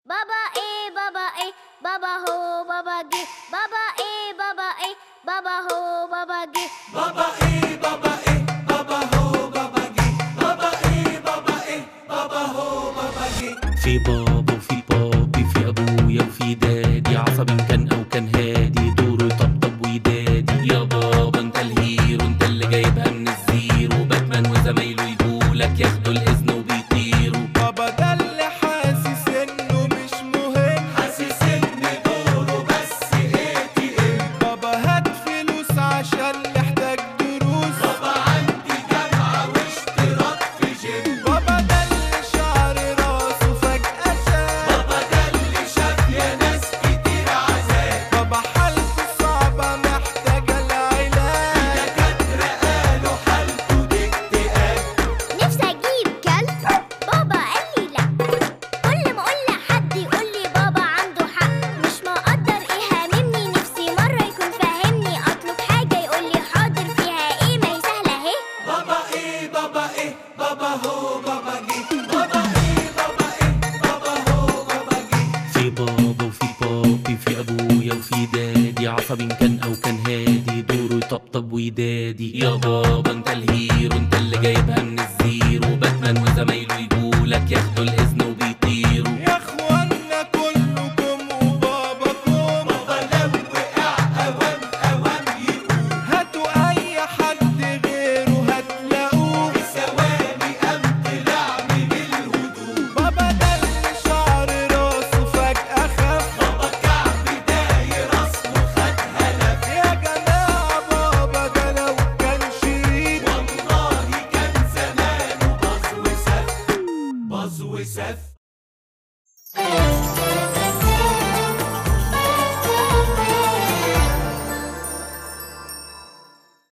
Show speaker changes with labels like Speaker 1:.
Speaker 1: بابا ايه بابا ايه بابا هو بابا جه بابا ايه بابا ايه بابا هو بابا جه
Speaker 2: بابا ايه بابا ايه بابا هو بابا جه بابا ايه بابا ايه بابا هو بابا جه
Speaker 3: في بابا وفي بابي في ابويا وفي دادي عصبي كان او كان هادي دوره يطبطب ويدادي يا بابا انت الهيرو انت اللي جايبها من الزيرو باتمان وزمايله يجولك ياخدوا الاذن وبيطيروا
Speaker 4: بابا ده اللي حاسس انه مش مهم
Speaker 2: حاسس ان دوره بس اي تي ام
Speaker 4: بابا هات فلوس عشان محتاج دروس
Speaker 2: بابا عندي جامعة واشتراك في جيم
Speaker 4: بابا ده اللي شعر راسه فجأة شاب
Speaker 2: بابا ده اللي شاف يا ناس كتير عذاب
Speaker 4: بابا حالته صعبة محتاجة العلاج
Speaker 2: دكاترة قالوا حالته دي اكتئاب
Speaker 1: نفسي اجيب كلب بابا قال لي لا كل ما اقول لحد يقول لي بابا عنده حق مش مقدر ايه هاممني نفسي مره يكون فاهمني اطلب حاجه يقول لي حاضر فيها ايه ما هي سهله اهي
Speaker 2: بابا ايه بابا ايه بابا هو بابا جه بابا ايه بابا ايه بابا هو بابا جه
Speaker 3: في بابا وفي بابي في ابويا وفي دادي عصبي كان او كان هادي دوره يطبطب ويدادي يا بابا